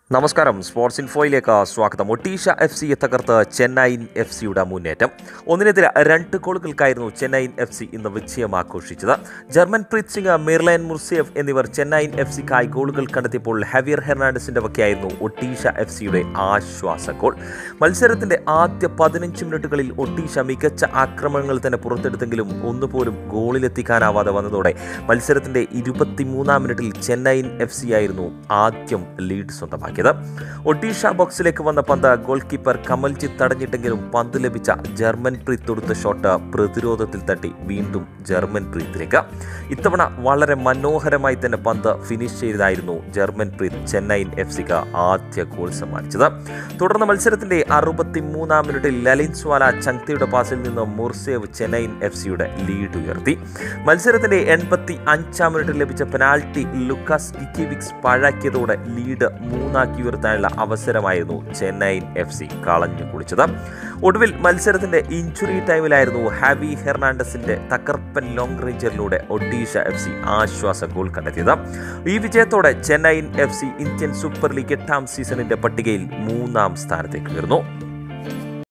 നമസ്കാരം സ്പോർട്സ് ഇൻഫോയിലേക്ക് സ്വാഗതം ഒട്ടീഷ എഫ് സിയെ തകർത്ത് ചെന്നൈയിൻ എഫ് സിയുടെ മുന്നേറ്റം ഒന്നിനെതിരെ രണ്ട് ഗോളുകൾക്കായിരുന്നു ചെന്നൈയിൻ എഫ് സി ഇന്ന് വിജയം ആഘോഷിച്ചത് Germanpreet Singh Mirlan Murzaev എന്നിവർ ചെന്നൈയിൻ എഫ് സിക്കായി ഗോളുകൾ കണ്ടെത്തിയപ്പോൾ ഹവിയർ ഹെർണാണ്ടസിന്റെ വകയായിരുന്നു ഒട്ടീഷ എഫ് സിയുടെ ആശ്വാസ ഗോൾ മത്സരത്തിന്റെ ആദ്യ പതിനഞ്ച് മിനിറ്റുകളിൽ ഒട്ടീഷ മികച്ച ആക്രമണങ്ങൾ തന്നെ പുറത്തെടുത്തെങ്കിലും ഒന്നുപോലും ഗോളിലെത്തിക്കാനാവാതെ വന്നതോടെ മത്സരത്തിന്റെ ഇരുപത്തിമൂന്നാം മിനിറ്റിൽ ചെന്നൈയിൻ എഫ് സി ആയിരുന്നു ആദ്യം ലീഡ് സ്വന്തമാക്കിയത് ഒഡീഷ ബോക്സിലേക്ക് വന്ന പന്ത് ഗോൾ കീപ്പർ കമൽജിത്ത് തടഞ്ഞിട്ടെങ്കിലും പന്ത് ലഭിച്ച ജർമ്മൻ പ്രീത് തൊടുത്ത ഷോട്ട് പ്രതിരോധത്തിൽ തട്ടി വീണ്ടും ജർമ്മൻ പ്രീത്തിലേക്ക് ഇത്തവണ വളരെ മനോഹരമായി തന്നെ പന്ത് ഫിനിഷ് ചെയ്തതായിരുന്നു ജർമ്മൻ പ്രീത് ചെന്നൈയിൻ എഫ് സിക്ക് ആദ്യ ഗോൾ സമ്മാനിച്ചത് തുടർന്ന് മത്സരത്തിന്റെ അറുപത്തി മൂന്നാം മിനിറ്റിൽ ലലിൻസ്വാല ചങ്തിയുടെ പാസിൽ നിന്ന് മുർസേവ് ചെന്നൈയിൻ എഫ് സിയുടെ ലീഡ് ഉയർത്തി മത്സരത്തിന്റെ എൺപത്തി അഞ്ചാം മിനിറ്റിൽ ലഭിച്ച പെനാൽറ്റി ലുക്കാസ് ഗിക്കിവിക്സ് പാഴാക്കിയതോടെ ലീഡ് മൂന്നാക്കി ഉയർത്താനുള്ള അവസരമായിരുന്നു ചെന്നൈയിൻ എഫ് സി കളഞ്ഞു കുളിച്ചത് ഒടുവിൽ മത്സരത്തിന്റെ ഇഞ്ചുറി ടൈമിലായിരുന്നു ഹാവി ഹെർണാണ്ടസിന്റെ തകർപ്പൻ ലോങ് റേഞ്ചറിലൂടെ ഒഡീഷ എഫ് സി ആശ്വാസ ഗോൾ കണ്ടെത്തിയത് ഈ വിജയത്തോടെ Chennaiyin F C Indian Super League എട്ടാം സീസണിന്റെ പട്ടികയിൽ മൂന്നാം സ്ഥാനത്തേക്ക് ഉയർന്നു